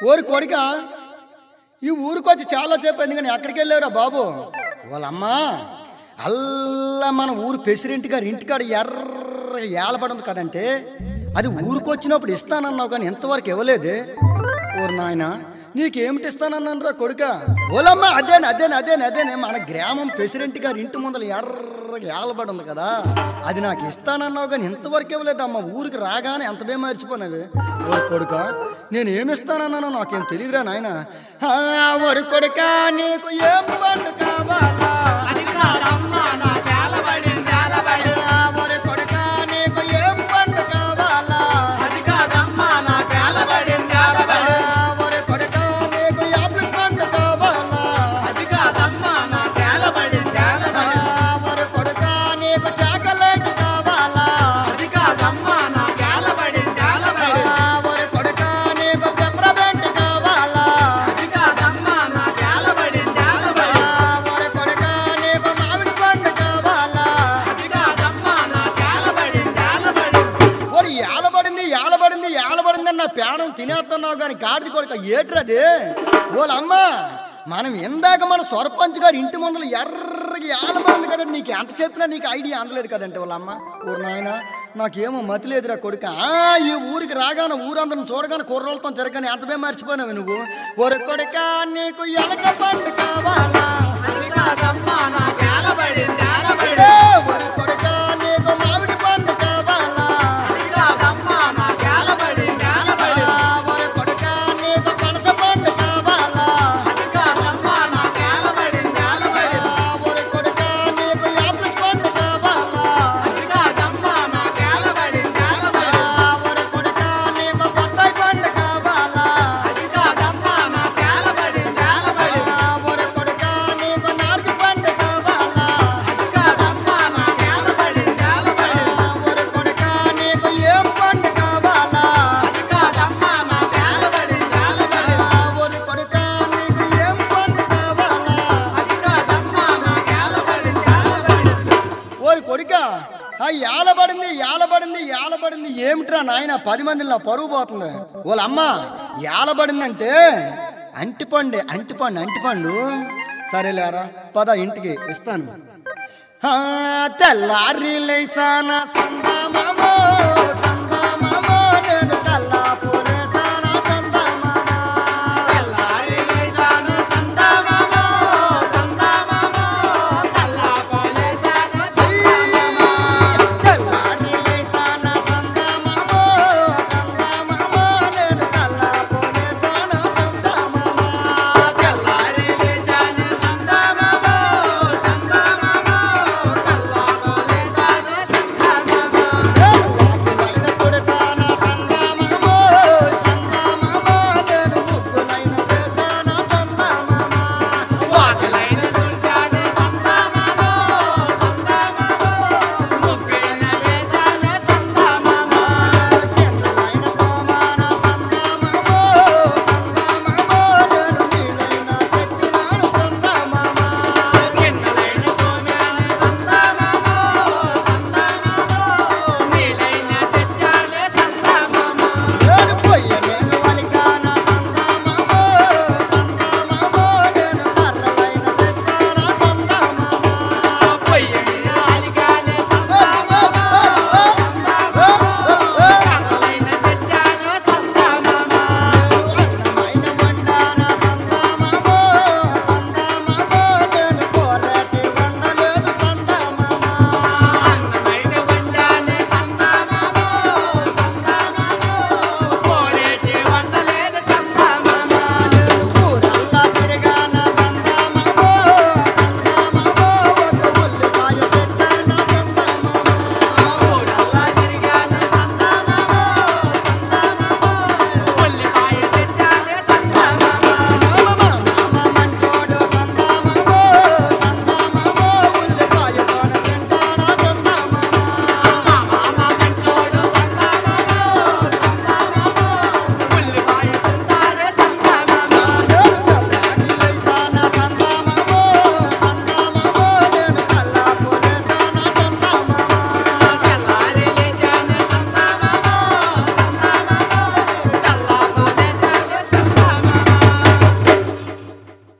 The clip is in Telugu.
ఓరి కొడుక ఈ ఊరికొచ్చి చాలా చెప్పాను కానీ ఎక్కడికి వెళ్ళావురా బాబు వాళ్ళమ్మా అల్లా మన ఊరు ప్రెసిడెంట్ గారి ఇంటికాడ ఎర్ర ఏలబడింది కదంటే అది ఊరికొచ్చినప్పుడు ఇస్తానన్నావు కానీ ఎంతవరకు ఇవ్వలేదే ఓరు నాయన నీకేమిటి ఇస్తానన్నాను రా కొడుక ఓలమ్మ అదేనే అదేనే అదేనే అదేనే మన గ్రామం ప్రెసిడెంట్ గారి ఇంటి ముందర ఎర్ర ఏలబడి ఉంది కదా అది నాకు ఇస్తానన్నావు కానీ ఇంతవరకు ఇవ్వలేదు అమ్మ ఊరికి రాగానే ఎంత బే మర్చిపోయినవి ఓరి కొడుక నేను ఏమి ఇస్తానన్నానో నాకేం తెలియదురా నాయన ఓరి కొడుక నీకు ఏం పండు కావాలా అది కాదమ్మా నా కేలబడి నేలబడి ఆ, ఓరి కొడుక నీకు ఏం పండు కావాలా అది కాదమ్మా నా కేలబడి నేలబడి ఆ, ఓరి కొడుక నీకు యాభై పండు కావాలా అది కాదమ్మా నా కేలబడి నేలబడి ఆ, ఓరి కొడుక నీకు చాకలెట్ కావాలా అది కాదమ్మా నా కేలబడి నేలబడి ఆ, ఓరి కొడుక నీకు పెప్పరమెంట్ కావాలా అది కాదమ్మా నా కేలబడి నేలబడి ఆ, ఓరి కొడుక నీకు మామిడి పండు కావాలా అది కాదమ్మా నా కేలబడి నేలబడి ఓరి ఏలబడింది ఏలబడింది ఏలబడింది అని నా పేడం తినేస్తున్నావు కానీ గాడిది కొడుక ఏట్రది ఓలమ్మ మనం ఇందాక మన సర్పంచ్ గారి ఇంటి ముందర ఎర్రగా ఏలబడింది కదండి నీకు ఎంత చెప్పినా నీకు ఐడియా అందలేదు కదంటే వాళ్ళమ్మ ఊరు నాయన నాకేమో మతి లేదురా కొడుక ఆ, ఈ ఊరికి రాగానే ఊరందరం చూడగానే కుర్రోళ్ళతో తిరగానే ఎంతమే మర్చిపోయినావు నువ్వు ఒరు కొడుక నీకు ఎలక పండు కావాలా అది కాదమ్మా నా కేలబడి నేలబడి ఏ, ఒరు కొడుక నీకు మామిడి పండు కావాలా అది కాదమ్మా నా కేలబడి నేలబడి ఆ, ఒరు కొడుక నీకు పనస పండు కావాలా అది కాదమ్మా నా కేలబడి నేలబడి ఆ, ఒరు కొడుక నీకు యాపిల్ పండు కావాలా అది కాదమ్మా నా కేలబడి నేలబడి ఆ, ఒరు కొడుక నీకు బత్తాయి పండు కావాలా అది కాదమ్మా నా కేలబడి నేలబడి ఆ, ఒరు కొడుక నీకు నారింజ పండు కావాలా అది కాదమ్మా నా కేలబడి నేలబడి ఆ, ఒరు కొడుక నీకు ఏం పండు కావాలా అది కాదమ్మా నా కేలబడి నేలబడి ఆ, ఒరు కొడుక నీకు ఏం పండు కావాలా అది కాదమ్మా నా కేలబడి నేలబడి ఓరి కొడుక ఆ ఏలబడింది ఏలబడింది ఏలబడింది ఏమిట్రా నాయన పది మంది నా పరువు పోతుంది వాళ్ళ అమ్మ ఏలబడిందంటే అంటిపండు అంటిపండు అంటిపండు సరేలేరా పద ఇంటికి ఇస్తాను ఆ, తెల్లారి లేసాన సందమామ